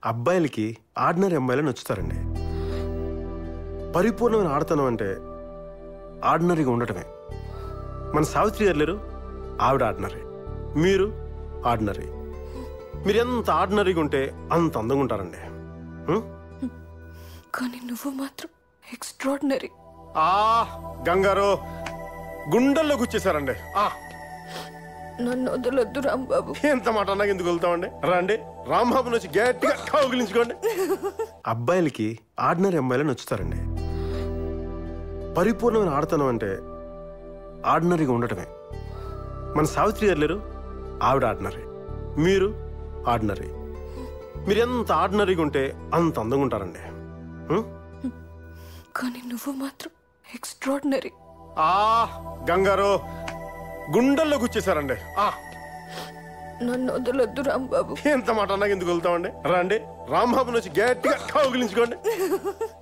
అబ్బాయిలకి ఆర్డినరీ అమ్మాయిలు నచ్చుతారండి పరిపూర్ణమైన ఆడతనం అంటే ఆర్డినరీగా ఉండటమే మన సావిత్రి గారు లేరు ఆవిడ ఆర్డినరీ మీరు ఆర్డినరీ మీరు ఎంత ఆర్డినరీగా ఉంటే అంత అందంగా ఉంటారండి ఉం? కానీ నువ్వు మాత్రం ఎక్స్ట్రాడినరీ ఆ గంగారు గుండెల్లో గుచ్చేశారండి ఆ నన్ను వదలొద్దు రాంబాబు ఎంత మాట అన్నాక ఎందుకు వెళ్తామండి రండి రాంబాబు నుంచి గట్టిగా కౌగిలించుకోండి అబ్బాయిలకి ఆర్డినరీ అమ్మాయిలు నచ్చుతారండి పరిపూర్ణమైన ఆడతనం అంటే ఆర్డినరీగా ఉండటమే మన సావిత్రి గారు లేరు ఆవిడ ఆర్డినరీ మీరు ఆర్డినరీ మీరు ఎంత ఆర్డినరీగా ఉంటే అంత అందంగా ఉంటారండి ఉం? కానీ నువ్వు మాత్రం ఎక్స్ట్రాడినరీ ఆ గంగారు గుండెల్లో గుచ్చేశారండి ఆ నన్ను వదలొద్దు రాంబాబు ఎంత మాట అన్నాక ఎందుకు వెళ్తామండి రండి రాంబాబు నుంచి గట్టిగా కౌగిలించుకోండి